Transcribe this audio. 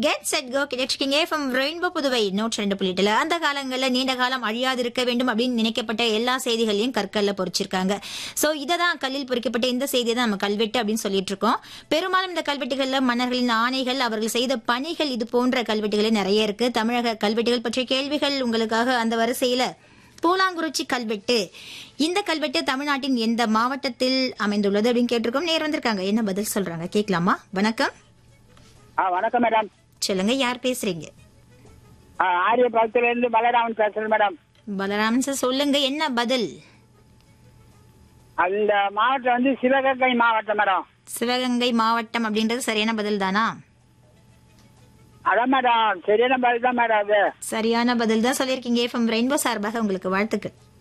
get set go கிடைச்சிருக்கீங்க from rainbow Puduvai நூற்றி ரெண்டு புள்ளிட்டுல அந்த காலங்களில் நீண்ட காலம் அழியாது இருக்க வேண்டும் அப்படின்னு நினைக்கப்பட்ட எல்லா செய்திகளையும் கற்கல்ல பொறிச்சிருக்காங்க ஸோ இதை தான் கல்லில் பொறிக்கப்பட்ட இந்த செய்தியை தான் நம்ம கல்வெட்டு அப்படின்னு சொல்லிட்டு இருக்கோம் பெரும்பாலும் இந்த கல்வெட்டுகளில் மன்னர்களின் ஆணைகள் அவர்கள் செய்த பணிகள் இது போன்ற கல்வெட்டுகளே நிறைய இருக்கு தமிழக கல்வெட்டுகள் பற்றிய கேள்விகள் உங்களுக்காக அந்த வரிசையில பூலாங்குறிச்சி கல்வெட்டு இந்த கல்வெட்டு தமிழ்நாட்டின் எந்த மாவட்டத்தில் அமைந்துள்ளது அப்படின்னு கேட்டிருக்கோம் நேர் வந்திருக்காங்க என்ன பதில் சொல்றாங்க கேட்கலாமா வணக்கம் ஆ வணக்கம் மேடம் சொல்லுங்க யார் பேசுறீங்க ஆ, ஆரியபாளத்துல இருந்து பலராமன் பேசுறேன் மேடம் பலராமன் சார் சொல்லுங்க என்ன பதில் அந்த மாவட்டம் வந்து சிவகங்கை மாவட்டம் மேடம் சிவகங்கை மாவட்டம் அப்படின்றது சரியான பதில் தானா அதான் மேடம் சரியான பதில் தான் மேடம் அது சரியான பதில் தான் சொல்லியிருக்கீங்க எஃப்எம் ரெயின்போ சார்பாக உங்களுக்கு வாழ்த்துக்கள்